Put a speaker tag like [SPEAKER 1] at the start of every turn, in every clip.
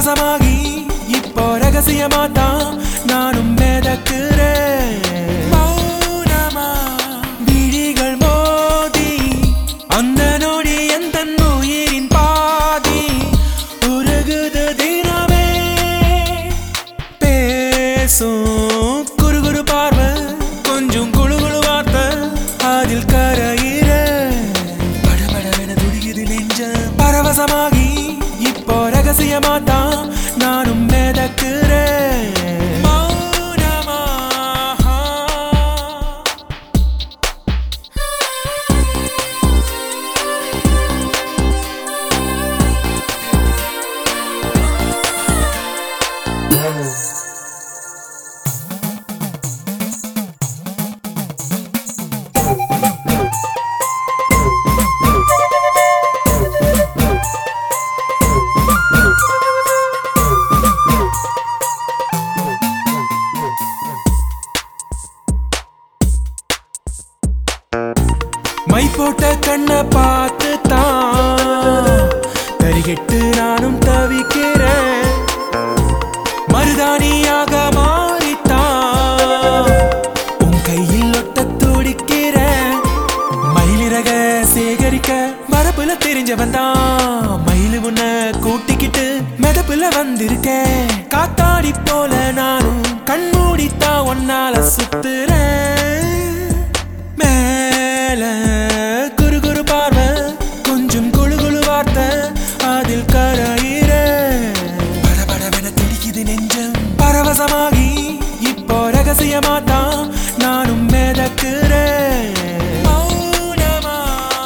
[SPEAKER 1] பரவசமாகி இப்போ ரகசியமா தான் நானும் மிதக்கிறேன் மௌனமா விழிகள் மோதி அந்த நொடி எந்த உயிரின் பாதி உருகுது தினமே பேசும் குறு குறு பார்வை கொஞ்சம் குழு குழு வார்த்தை அதில் கரையிற படபடவென துடிக்குது நெஞ்ச பரவசமாகி இப்போ ரகசியமா தான் நானும் மிதக்கிறேன் மௌனமா மை போட்ட கண்ணை பார்த்து தான் தரிகெட்டு நானும் தவிக்கிறேன் மருதாணியாக மாறித்தான் உன் கையில் ஒட்ட துடிக்கிறேன் மயிலிறக சேகரிக்க மரப்புல தெரிஞ்சவன் தான் மயிலு உன்ன கூட்டிக்கிட்டு மெதப்புல வந்திருக்கேன் காத்தாடி போல நானும் கண்மூடித்தான் ஒன்னால சுத்துறேன் மேல குறு குறு பார்வை கொஞ்சம் குழு குழு வார்த்தை அதில் கரையிற படபடவென துடிக்குது நெஞ்சம் பரவசமாகி இப்போ ரகசியமா தான் நானும் மிதக்கிறேன் மௌனமா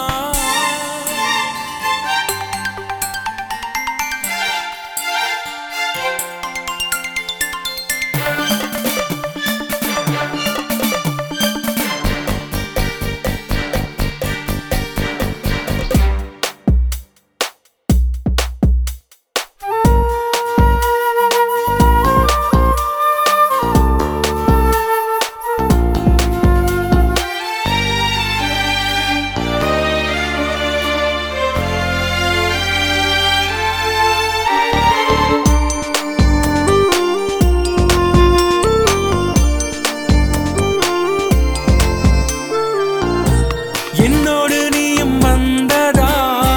[SPEAKER 1] என்னோடு நீயும் வந்ததா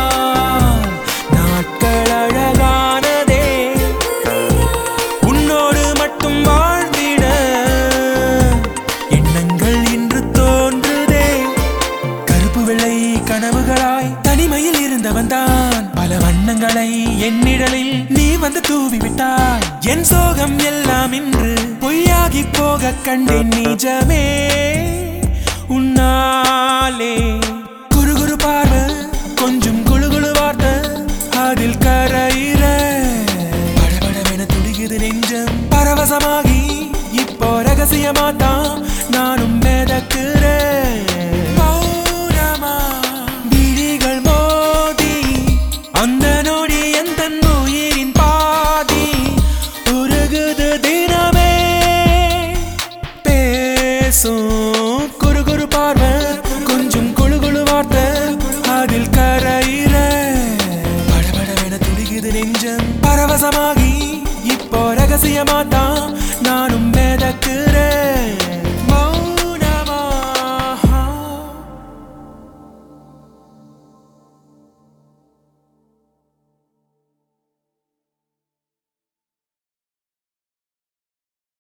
[SPEAKER 1] நாட்கள் அழகானதே உன்னோடு மட்டும் வாழ்ந்திட எண்ணங்கள் இன்று தோன்றுதே கருப்பு வெள்ளை கனவுகளாய் தனிமையில் இருந்தவன் தான் பல வண்ணங்களை என்னிடலில் நீ வந்து தூவி விட்டாய் என் சோகம் எல்லாம் இன்று பொய்யாகி போக கண்டேன் நிஜமே உன்னாலே குறு குறு பார்வை கொஞ்சம் குழு குழு வார்த்தை அதில் கரையிற படபடவென துடிக்குது நெஞ்சம் பரவசமாகி இப்போ ரகசியமா தான் நானும் மிதக்கிறேன் மௌனமா விழிகள் மோதி அந்த நொடி எந்த உயிரின் பாதி உருகுது தினமே பேசும் குறு குறு பார்வை கொஞ்சம் குழு குழு வார்த்தை அதில் கரையிற படபடவென துடிக்குது நெஞ்சம் பரவசமாகி இப்போ ரகசியமா தான் நானும் மிதக்கிறேன்